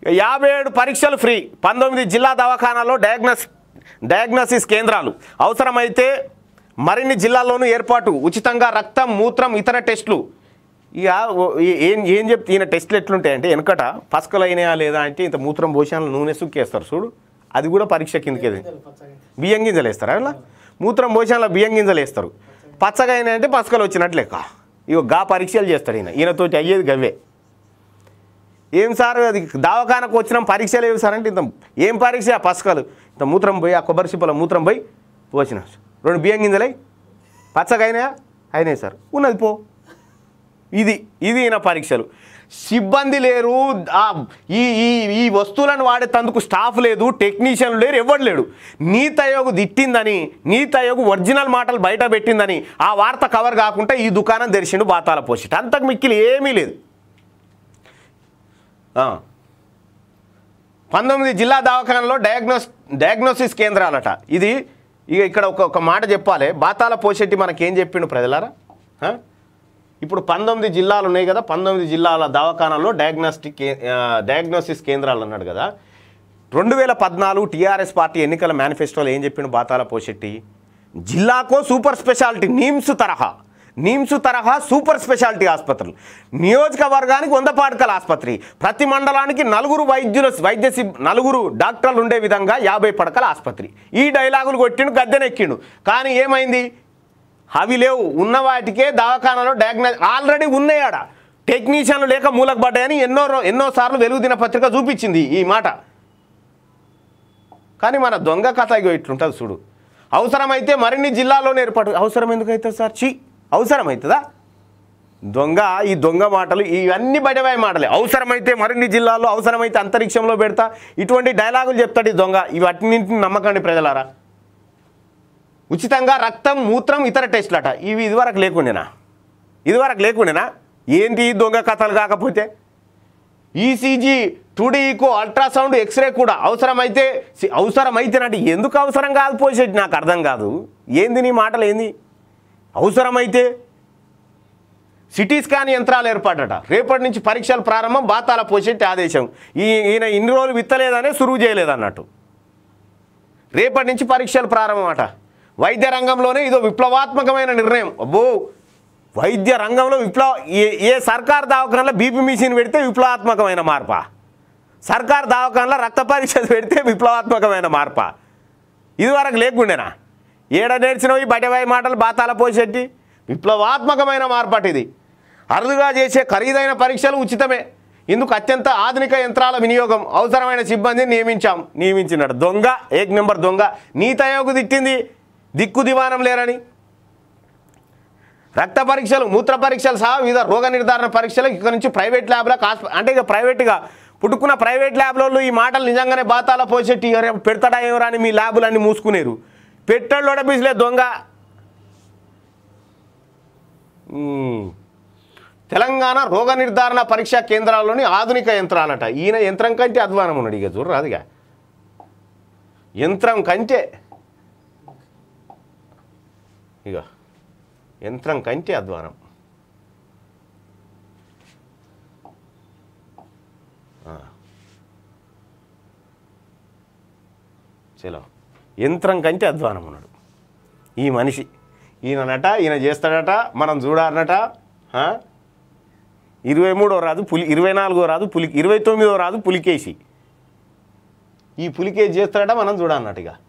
యాభై ఏడు పరీక్షలు ఫ్రీ పంతొమ్మిది జిల్లా దవాఖానాల్లో డయాగ్నోస్ డయాగ్నోసిస్ కేంద్రాలు అవసరమైతే మరిన్ని జిల్లాల్లోనూ ఏర్పాటు ఉచితంగా రక్తం మూత్రం ఇతర టెస్టులు ఇక ఓ- ఏ- ఏం ఏం చెప్తే ఈయన టెస్టులు ఎట్లుంటాయంటే వెనకట పసకలు అయినాయా లేదా అంటే ఇంత మూత్రం పోషాలు నూనె సుక్కేస్తారు చూడు అది కూడా పరీక్ష కిందకేది బియ్యం గింజలు వేస్తారా ఇలా మూత్రం పోషాలలో బియ్యం గింజలు వేస్తారు పచ్చగా అయినాయంటే పసకలు వచ్చినట్లు లెక్క ఇక గా పరీక్షలు చేస్తాడు ఈయన ఈయనతోటి అయ్యేది గవ్వే ఏం సార్ అది దవాఖానకు వచ్చిన పరీక్షలు ఏవి సార్ అంటే ఇంత ఏం పరీక్ష ఆ పసకలు ఇంత మూత్రం పోయి ఆ కొబ్బరి చిప్పల మూత్రం పోయి పోసిన రెండు బియ్యం గింజలై పచ్చగా అయినాయా అయినాయి సార్ ఉన్నది పో ఇది ఇది ఈయన పరీక్షలు సిబ్బంది లేరు ఆ ఈ ఈ ఈ వస్తువులను వాడేటందుకు స్టాఫ్ లేదు టెక్నీషియన్లు లేరు ఎవరు లేడు నీతి ఆయోగ్ తిట్టిందని నీతి ఆయోగ్ ఒరిజినల్ మాటలు బయట పెట్టిందని ఆ వార్త కవర్ కాకుండా ఈ దుకాణం తెరిచిండు బాతాల పోసిట అంతకు మిక్కిలి ఏమీ లేదు ఆ. పంతొమ్మిది జిల్లా దవాఖానలో డయాగ్నోస్ డయాగ్నోసిస్ కేంద్రాలట ఇది ఇక ఇక్కడ ఒక ఒక మాట చెప్పాలి బాతాల పోషెట్టి మనకేం చెప్పిండు ప్రజలారా ఆ? ఇప్పుడు పంతొమ్మిది జిల్లాలు ఉన్నాయి కదా పంతొమ్మిది జిల్లాల దవాఖానాల్లో డయాగ్నోస్టిక్ కే- ఆ, డయాగ్నోసిస్ కేంద్రాలు అన్నాడు కదా రెండు వేల పద్నాలుగు టీఆర్ఎస్ పార్టీ ఎన్నికల మేనిఫెస్టోలో ఏం చెప్పిండు బాతాల పోషెట్టి జిల్లాకో సూపర్ స్పెషాలిటీ నీమ్స్ తరహా నీమ్స్ తరహా సూపర్ స్పెషాలిటీ ఆసుపత్రులు నియోజకవర్గానికి వంద పాడకల ఆసుపత్రి ప్రతి మండలానికి నలుగురు వైద్యుల వైద్య సిబ్ నలుగురు డాక్టర్లు ఉండే విధంగా యాభై పడకల ఆసుపత్రి ఈ డైలాగులు కొట్టిండు గద్దెనెక్కిండు కానీ ఏమైంది అవి లేవు ఉన్న వాటికే దవాఖానాలో డయాగ్నో ఆల్రెడీ ఉన్నాయాడ టెక్నీషియన్లు లేక మూలకు పడ్డాయని ఎన్నో రో- ఎన్నో సార్లు వెలుగు దినపత్రిక చూపించింది ఈ మాట కానీ మన దొంగ కథ ఇగో ఇట్లుంటుంది చూడు అవసరమైతే మరిన్ని జిల్లాల్లోనే ఏర్పాటు అవసరం ఎందుకు అవుతుంది సార్ చీ అవసరమవుతుందా దొంగ ఈ దొంగ మాటలు ఇవన్నీ బయటవాయి మాటలే అవసరమైతే మరిన్ని జిల్లాల్లో అవసరమైతే అంతరిక్షంలో పెడతా ఇటువంటి డైలాగులు చెప్తాడు ఈ దొంగ ఇవన్నింటిని నమ్మకండి ప్రజలారా ఉచితంగా రక్తం మూత్రం ఇతర టెస్టులట ఇవి ఇదివరకు లేకుండేనా ఇదివరకు లేకుండేనా ఏంటి ఈ దొంగ కథలు కాకపోతే ECG two D echo ultrasound x ray కూడా అవసరమైతే సి- అవసరమైతేనంటే ఎందుకు అవసరం కాదు పోసేటి నాకు అర్థం కాదు ఏంది నీ మాటలు ఏంది అవసరమైతే సిటీ స్కాన్ యంత్రాలు ఏర్పాటట రేపటి నుంచి పరీక్షలు ప్రారంభం బాతాల పోసేటి ఆదేశం ఈ ఈయన ఇన్ని రోజులు విత్తలేదనే సురువు చేయలేదన్నట్టు రేపటి నుంచి పరీక్షలు ప్రారంభం అట వైద్య రంగంలోనే ఇదో విప్లవాత్మకమైన నిర్ణయం అబ్బో వైద్య రంగంలో విప్లవ ఏ ఏ సర్కార్ దవాఖానలో బీపీ మిషన్ పెడితే విప్లవాత్మకమైన మార్పా సర్కార్ దవాఖానలో రక్త పరీక్ష పెడితే విప్లవాత్మకమైన మార్పా ఇదివరకు లేకుండేనా ఏడ నేర్చినవి బయటవాయి మాటలు బాతాల పోసేటి విప్లవాత్మకమైన మార్పాటు ఇది అరుదుగా చేసే ఖరీదైన పరీక్షలు ఉచితమే ఇందుకు అత్యంత ఆధునిక యంత్రాల వినియోగం అవసరమైన సిబ్బందిని నియమించాం నియమించినాడు దొంగ ఏక్ నెంబర్ దొంగ నీతి ఆయోగ్ తిట్టింది దిక్కు దివానం లేరని రక్త పరీక్షలు మూత్ర పరీక్షలు సహా వివిధ రోగ నిర్ధారణ పరీక్షలు ఇక్కడ నుంచి ప్రైవేట్ ల్యాబ్లకు ఆస్ప అంటే ఇక ప్రైవేట్గా పుట్టుకున్న ప్రైవేట్ ల్యాబ్లలో ఈ మాటలు నిజంగానే బాతాల పోసేటి "అరే, పెడతాడా ఏమరా అని మీ ల్యాబులన్నీ మూసుకునేరు పెట్టోళ్ళోడ బిజిలే దొంగ మ్మ్. తెలంగాణ రోగ నిర్ధారణ పరీక్షా కేంద్రాల్లోని ఆధునిక యంత్రాలట ఈయన యంత్రం కంటే అధ్వానం ఉన్నాడు ఇక చూడరు అదిగా యంత్రం కంటే ఇక యంత్రం కంటే అధ్వానం ఆ. చలో యంత్రం కంటే అధ్వానం ఉన్నాడు ఈ మనిషి ఈయననట ఈయన చేస్తాడట మనం చూడాలనట ఆ? ఇరవై మూడో రాదు పులి ఇరవై నాలుగో రాదు పులి ఇరవై తొమ్మిదో రాదు పులికేసి ఈ పులికేసి చేస్తాడట మనం చూడాలన్నట్టుగా